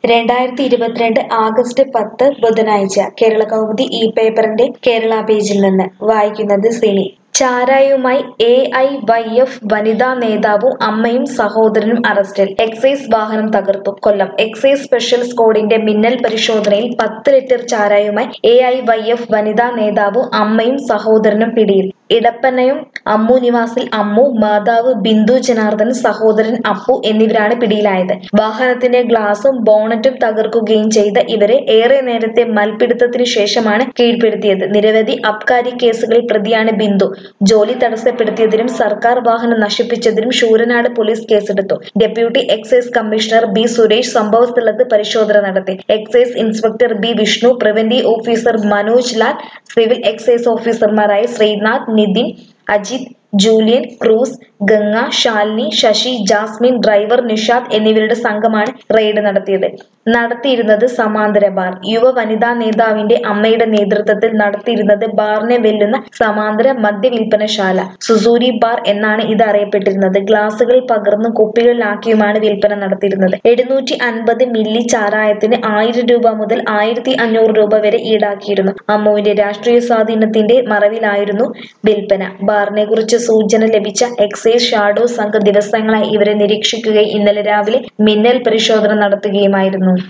രണ്ടായിരത്തി ഇരുപത്തിരണ്ട് ആഗസ്റ്റ് പത്ത് ബുധനാഴ്ച കേരള കൗമുദി ഈ പേപ്പറിന്റെ കേരള പേജിൽ നിന്ന് വായിക്കുന്നത് സിനി ചാരായവുമായി എ ഐ വൈ എഫ് വനിതാ നേതാവും അമ്മയും സഹോദരനും അറസ്റ്റിൽ എക്സൈസ് വാഹനം തകർത്തു കൊല്ലം എക്സൈസ് സ്പെഷ്യൽ സ്ക്വാഡിന്റെ മിന്നൽ പരിശോധനയിൽ പത്ത് ലിറ്റർ ചാരായവുമായി എ ഐ വൈ എഫ് വനിതാ നേതാവും അമ്മയും സഹോദരനും പിടിയിൽ ഇടപ്പനയും അമ്മു നിവാസിൽ അമ്മു മാതാവ് ബിന്ദു ജനാർദ്ദൻ സഹോദരൻ അപ്പു എന്നിവരാണ് പിടിയിലായത് വാഹനത്തിന്റെ ഗ്ലാസും ബോണറ്റും തകർക്കുകയും ചെയ്ത ഇവരെ ഏറെ നേരത്തെ മൽപിടുത്തത്തിന് ശേഷമാണ് കീഴ്പ്പെടുത്തിയത് നിരവധി അബ്കാരി കേസുകളിൽ പ്രതിയാണ് ബിന്ദു ജോലി തടസ്സപ്പെടുത്തിയതിനും സർക്കാർ വാഹനം നശിപ്പിച്ചതിനും ശൂരനാട് പോലീസ് കേസെടുത്തു deputy excise commissioner B Suresh സംഭവസ്ഥലത്ത് പരിശോധന നടത്തി excise inspector B Vishnu preventive officer Manoj Lal civil excise ഓഫീസർമാരായ ശ്രീനാഥ് നിതിൻ അജിത് ജൂലിയൻ ക്രൂസ് ഗംഗ ശാലിനി ശശി ജാസ്മിൻ ഡ്രൈവർ നിഷാദ് എന്നിവരുടെ സംഘമാണ് റെയ്ഡ് നടത്തിയത് നടത്തിയിരുന്നത് സമാന്തര ബാർ യുവ വനിതാ നേതാവിന്റെ അമ്മയുടെ നേതൃത്വത്തിൽ നടത്തിയിരുന്നത് ബാറിനെ വെല്ലുന്ന സമാന്തര മദ്യവിൽപ്പനശാല സുസൂരി ബാർ എന്നാണ് ഇത് അറിയപ്പെട്ടിരുന്നത് ഗ്ലാസുകൾ പകർന്നും കുപ്പികളിലാക്കിയുമാണ് വിൽപ്പന നടത്തിയിരുന്നത് എഴുന്നൂറ്റി അൻപത് മില്ലി ചാരായത്തിന് ആയിരം രൂപ മുതൽ ആയിരത്തി അഞ്ഞൂറ് രൂപ വരെ ഈടാക്കിയിരുന്നു അമ്മുവിന്റെ രാഷ്ട്രീയ സ്വാധീനത്തിന്റെ മറവിലായിരുന്നു വിൽപ്പന ബാറിനെ കുറിച്ച് സൂചന ലഭിച്ച എക്സൈസ് ഷാഡോ സംഘം ദിവസങ്ങളായി ഇവരെ നിരീക്ഷിക്കുകയും ഇന്നലെ രാവിലെ മിന്നൽ പരിശോധന നടത്തുകയുമായിരുന്നു